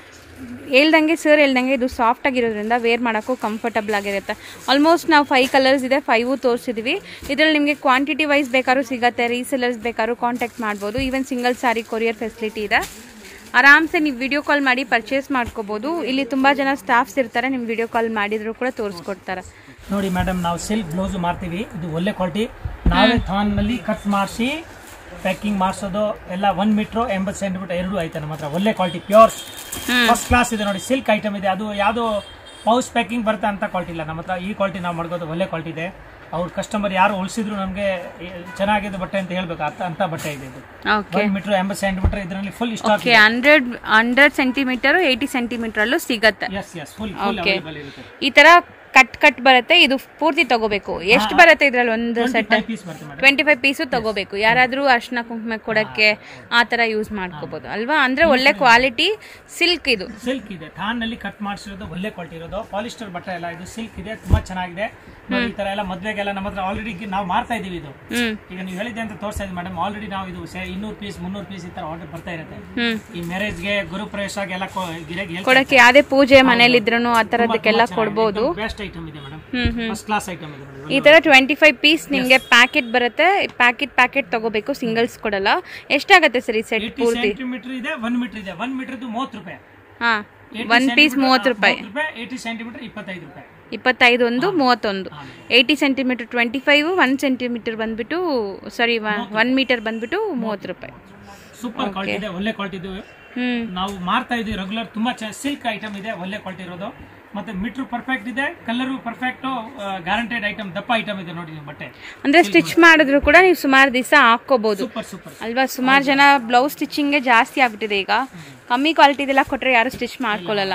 ಹೇಳ್ದಂಗೆ ಸರ್ ಹೇಳ್ದಂಗೆ ಇದು ಸಾಫ್ಟ್ ಆಗಿರೋದ್ರಿಂದ ವೇರ್ ಮಾಡೋಕ್ಕೂ ಕಂಫರ್ಟಬಲ್ ಆಗಿರುತ್ತೆ ಆಲ್ಮೋಸ್ಟ್ ನಾವು ಫೈವ್ ಕಲರ್ಸ್ ಇದೆ ಫೈವು ತೋರಿಸಿದ್ವಿ ಇದರಲ್ಲಿ ನಿಮಗೆ ಕ್ವಾಂಟಿಟಿ ವೈಸ್ ಬೇಕಾದ್ರೂ ಸಿಗುತ್ತೆ ರೀಸೆಲರ್ಸ್ ಬೇಕಾದ್ರೂ ಕಾಂಟ್ಯಾಕ್ಟ್ ಮಾಡ್ಬೋದು even single sari courier facility ಇದೆ ಆರಾಮ್ಸೆ ನೀವು ವಿಡಿಯೋ ಕಾಲ್ ಮಾಡಿ ಪರ್ಚೇಸ್ ಮಾಡ್ಕೋಬೋದು ಇಲ್ಲಿ ತುಂಬ ಜನ ಸ್ಟಾಫ್ಸ್ ಇರ್ತಾರೆ ನಿಮ್ಮ ವಿಡಿಯೋ ಕಾಲ್ ಮಾಡಿದ್ರು ಕೂಡ ತೋರಿಸ್ಕೊಡ್ತಾರೆ ನೋಡಿ ಮೇಡಮ್ ನಾವು ಸಿಲ್ಕ್ ಬ್ಲೌಸ್ ಮಾರ್ತೀವಿ ಇದು ಒಳ್ಳೆ ಕ್ವಾಲಿಟಿ ನಾವೇ ಥಾನ್ ನಲ್ಲಿ ಕಟ್ ಮಾಡಿಸಿ ಪ್ಯಾಕಿಂಗ್ ಮಾಡಿಸೋದು ಎಲ್ಲ ಒನ್ ಮೀಟ್ರು ಎಂಬತ್ತು ಸೆಂಟಿಮೀಟರ್ ಎರಡು ಐತೆ ನಮ್ಮ ಹತ್ರ ಒಳ್ಳೆ ಕ್ವಾಲಿಟಿ ಪ್ಯೂರ್ ಫಸ್ಟ್ ಕ್ಲಾಸ್ ಇದೆ ನೋಡಿ ಸಿಲ್ಕ್ ಐಟಮ್ ಇದೆ ಅದು ಯಾವುದು ಪೌಸ್ ಪ್ಯಾಕಿಂಗ್ ಬರುತ್ತೆ ಅಂತ ಕ್ವಾಲಿಟಿ ಇಲ್ಲ ನಮ್ಮ ಹತ್ರ ಈ ಕ್ವಾಲಿಟಿ ನಾವು ಮಾಡ್ಕೋದು ಒಳ್ಳೆ ಕ್ವಾಲಿಟಿ ಇದೆ ಅವ್ರ ಕಸ್ಟಮರ್ ಯಾರು ಉಳಿಸಿದ್ರು ನಮಗೆ ಚೆನ್ನಾಗಿದೆ ಬಟ್ಟೆ ಅಂತ ಹೇಳ್ಬೇಕು ಅಂತ ಅಂತ ಬಟ್ಟೆ ಇದೆ ಇದು ಓಕೆ ಒನ್ ಮೀಟರ್ ಎಂಬತ್ತು ಸೆಂಟಿಮೀಟರ್ ಇದರಲ್ಲಿ ಫುಲ್ ಇಷ್ಟ okay hundred hundred centimetre eighty ಸೆಂಟಿಮೀಟರಲ್ಲೂ ಸಿಗತ್ತೆ yes yes full full Okay. Available ಇರುತ್ತೆ ಈ ತರ ಕಟ್ ಕಟ್ ಬರುತ್ತೆ ಇದು ಪೂರ್ತಿ ತಗೋಬೇಕು ಎಷ್ಟು ಬರುತ್ತೆ ಇದ್ರಲ್ಲಿ ಒಂದು ಸೆಟ್ ಪೀಸ್ ಬರುತ್ತೆ ಮೇಡಮ್ ಟ್ವೆಂಟಿ ಫೈವ್ ಪೀಸು ತಗೋಬೇಕು ಯಾರಾದ್ರೂ ಅರ್ಶಿನ ಕುಂಕುಮ ಕೊಡಕ್ಕೆ ಆ ತರ ಯೂಸ್ ಮಾಡ್ಕೋಬಹುದು ಅಲ್ವಾ ಅಂದ್ರೆ ಒಳ್ಳೆ ಕ್ವಾಲಿಟಿ ಸಿಲ್ಕ್ ಇದು ಸಿಲ್ಕ್ ಇದೆ ಥಾನ್ ನಲ್ಲಿ ಕಟ್ ಮಾಡಿಸಿರೋದು ಒಳ್ಳೆ ಕ್ವಾಲಿಟಿ ಇರೋದು ಪಾಲಿಸ್ಟರ್ ಬಟ್ಟೆ ಎಲ್ಲ ಇದು ಸಿಲ್ಕ್ ಇದೆ ತುಂಬಾ ಚೆನ್ನಾಗಿದೆ ನೋಡಿ ಈ ತರ ಎಲ್ಲ ಮದ್ವೆಗೆಲ್ಲ ನಮ್ಮ ಹತ್ರ ಆಲ್ರೆಡಿ ನಾವು ಮಾಡ್ತಾ ಇದೀವಿ ಇದು ಹ್ಮ್ ಈಗ ನೀವು ಹೇಳಿದೆ ಅಂತ ತೋರಿಸ್ತಾ ಇದ್ದೀವಿ ಮೇಡಮ್ ಆಲ್ರೆಡಿ ನಾವು ಇದು ಇನ್ನೂರು ಪೀಸ್ ಮುನ್ನೂರು ಪೀಸ್ ಈ ತರ ಆರ್ಡರ್ ಬರ್ತಾ ಇರುತ್ತೆ ಹ್ಮ್ ಈ ಮ್ಯಾರೇಜ್ಗೆ ಗುರುಪ್ರವೇಶಗೆ ಎಲ್ಲ ಗಿರಾಗಿ ಕೊಡಕ್ಕೆ ಯಾವ್ದೇ ಪೂಜೆ ಮನೇಲಿದ್ರೂ ಆ ತರದಕ್ಕೆಲ್ಲ ಕೊಡ್ಬೋದು ಬೆಸ್ಟ್ ಐಟಮ್ ಇದೆ ಮೇಡಮ್ ಹ್ಮ್ ಹ್ಮ್ ಫಸ್ಟ್ ಕ್ಲಾಸ್ ಐಟಮ್ ಇದೆ ಮೇಡಮ್ ಈ ತರ ಟ್ವೆಂಟಿ ಫೈವ್ ಪೀಸ್ ನಿಮ್ಗೆ ಪ್ಯಾಕೆಟ್ ಬರುತ್ತೆ ಪ್ಯಾಕೆಟ್ ಪ್ಯಾಕೆಟ್ ತಗೋಬೇಕು ಸಿಂಗಲ್ಸ್ ಕೊಡಲ್ಲ ಎಷ್ಟಾಗತ್ತೆ ಸರ್ ಈ ಸೆಟ್ ಏಯ್ಟಿ ಪೂರ್ತಿ ಸೆಂಟಿಮೀಟರ್ ಇದೆ ಒನ್ ಮೀಟರ್ ಇದೆ ಒನ್ ಮೀಟರ್ದು ಮೂವತ್ತು ರೂಪಾಯಿ ಹಾ ಒನ್ ಪೀಸ್ ಮೂವತ್ತು ರೂಪಾಯಿ ಏಯ್ಟಿ ಸೆಂಟಿಮೀಟರ್ ಇಪ್ಪತ್ತೈದು ರೂಪಾಯಿ ಇಪ್ಪತ್ತೈದು ಒಂದು ಮೂವತ್ತೊಂದು eighty centimetre twenty five one centimetre ಬಂದ್ಬಿಟ್ಟು ಸಾರಿ ಒನ್ ಮೀಟರ್ ಬಂದ್ಬಿಟ್ಟು ಮೂವತ್ತು ರೂಪಾಯಿ ಸೂಪರ್ ಕ್ವಾಲಿಟಿ ಇದೆ ಒಳ್ಳೆ ಕ್ವಾಲಿಟಿ ಇದೆ ಹ್ಮ್ ನಾವು ಮಾರ್ತಾ ಇದೀವಿ ರೆಗ್ಯುಲರ್ ತುಂಬಾ ಸಿಲ್ಕ್ ಐಟಮ್ ಇದೆ ಒಳ್ಳೆ ಕ್ವಾಲಿಟಿ ಇರೋದು ಮತ್ತೆ ಮೀಟ್ರು ಪರ್ಫೆಕ್ಟ್ ಇದೆ ಕಲರು ಪರ್ಫೆಕ್ಟ್ ಗ್ಯಾರಂಟೆಡ್ ಐಟಮ್ ದಪ್ಪ ಐಟಮ್ ಇದೆ ನೋಡಿ ನೀವು ಬಟ್ಟೆ ಅಂದ್ರೆ ಸ್ಟಿಚ್ ಮಾಡಿದ್ರು ಕೂಡ ನೀವು ಸುಮಾರು ದಿವಸ ಹಾಕೋಬಹುದು ಸೂಪರ್ ಸೂಪರ್ ಅಲ್ವಾ ಸುಮಾರು ಜನ ಬ್ಲೌಸ್ ಸ್ಟಿಚಿಂಗ್ಗೆ ಜಾಸ್ತಿ ಆಗ್ಬಿಟ್ಟಿದೆ ಈಗ ಕಮ್ಮಿ ಕ್ವಾಲಿಟಿದೆಲ್ಲ ಕೊಟ್ರೆ ಯಾರು ಸ್ಟಿಚ್ ಮಾಡ್ಕೊಳ್ಳಲ್ಲ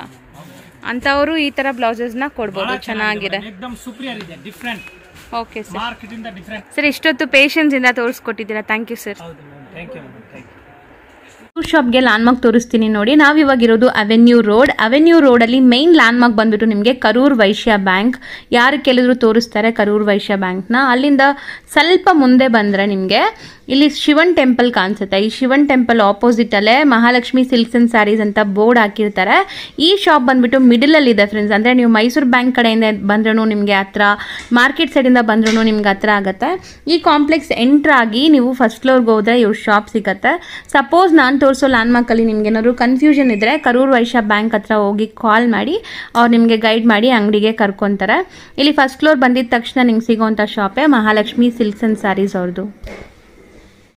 ಅಂತವರು ಈ ತರ ಬ್ಲೌಸಸ್ ನ ಕೊಡ್ಬೋದು ಚೆನ್ನಾಗಿದೆ ಎಕ್ದಮ್ ಸೂಪರಿಯರ್ ಇದೆ ಡಿಫ್ರೆಂಟ್ ಓಕೆ ಸರ್ ಮಾರ್ಕೆಟ್ ಇಂದ ಡಿಫ್ರೆಂಟ್ ಸರ್ ಇಷ್ಟೊತ್ತು ಪೇಷನ್ಸ್ ಇಂದ ತೋರಿಸ್ಕೊಟ್ಟಿದ್ದೀರಾ ಥ್ಯಾಂಕ್ ಯು ಸರ್ ಹೌದು madam thank you madam thank you ಶಾಪ್ಗೆ ಲ್ಯಾಂಡ್ಮಾರ್ಕ್ ತೋರಿಸ್ತೀನಿ ನೋಡಿ ನಾವಿವಾಗ ಇರೋದು ಅವೆನ್ಯೂ ರೋಡ್ ಅವೆನ್ಯೂ ರೋಡಲ್ಲಿ ಮೈನ್ ಲ್ಯಾಂಡ್ಮಾರ್ಕ್ ಬಂದ್ಬಿಟ್ಟು ನಿಮಗೆ ಕರೂರ್ ವೈಶ್ಯ ಬ್ಯಾಂಕ್ ಯಾರು ಕೇಳಿದ್ರು ತೋರಿಸ್ತಾರೆ ಕರೂರ್ ವೈಶ್ಯ ಬ್ಯಾಂಕ್ನ ಅಲ್ಲಿಂದ ಸ್ವಲ್ಪ ಮುಂದೆ ಬಂದರೆ ನಿಮಗೆ ಇಲ್ಲಿ ಶಿವನ್ ಟೆಂಪಲ್ ಕಾಣಿಸುತ್ತೆ ಈ ಶಿವನ್ ಟೆಂಪಲ್ ಆಪೋಸಿಟಲ್ಲೇ ಮಹಾಲಕ್ಷ್ಮಿ ಸಿಲ್ಕ್ಸ್ ಅಂಡ್ ಸ್ಯಾರೀಸ್ ಅಂತ ಬೋರ್ಡ್ ಹಾಕಿರ್ತಾರೆ ಈ ಶಾಪ್ ಬಂದ್ಬಿಟ್ಟು ಮಿಡಲಲ್ಲಿ ಇದೆ ಫ್ರೆಂಡ್ಸ್ ಅಂದರೆ ನೀವು ಮೈಸೂರು ಬ್ಯಾಂಕ್ ಕಡೆಯಿಂದ ಬಂದ್ರೂ ನಿಮಗೆ ಹತ್ರ ಮಾರ್ಕೆಟ್ ಸೈಡಿಂದ ಬಂದ್ರೂ ನಿಮ್ಗೆ ಹತ್ರ ಆಗುತ್ತೆ ಈ ಕಾಂಪ್ಲೆಕ್ಸ್ ಎಂಟ್ರ್ ಆಗಿ ನೀವು ಫಸ್ಟ್ ಫ್ಲೋರ್ಗೆ ಹೋದ್ರೆ ಇವ್ರ ಶಾಪ್ ಸಿಗುತ್ತೆ ಸಪೋಸ್ ನಾನು ತೋರಿಸೋ ಲ್ಯಾಂಡ್ಮಾರ್ಕಲ್ಲಿ ನಿಮ್ಗೆ ಏನಾದ್ರು ಕನ್ಫ್ಯೂಷನ್ ಇದ್ದರೆ ಕರೂರ್ ವೈಶ್ಯ ಬ್ಯಾಂಕ್ ಹತ್ರ ಹೋಗಿ ಕಾಲ್ ಮಾಡಿ ಅವ್ರು ನಿಮಗೆ ಗೈಡ್ ಮಾಡಿ ಅಂಗಡಿಗೆ ಕರ್ಕೊತಾರೆ ಇಲ್ಲಿ ಫಸ್ಟ್ ಫ್ಲೋರ್ ಬಂದಿದ ತಕ್ಷಣ ನಿಮ್ಗೆ ಸಿಗೋವಂಥ ಶಾಪೇ ಮಹಾಲಕ್ಷ್ಮಿ ಸಿಲ್ಕ್ಸ್ ಆ್ಯಂಡ್ ಸ್ಯಾರೀಸ್ ಅವ್ರದ್ದು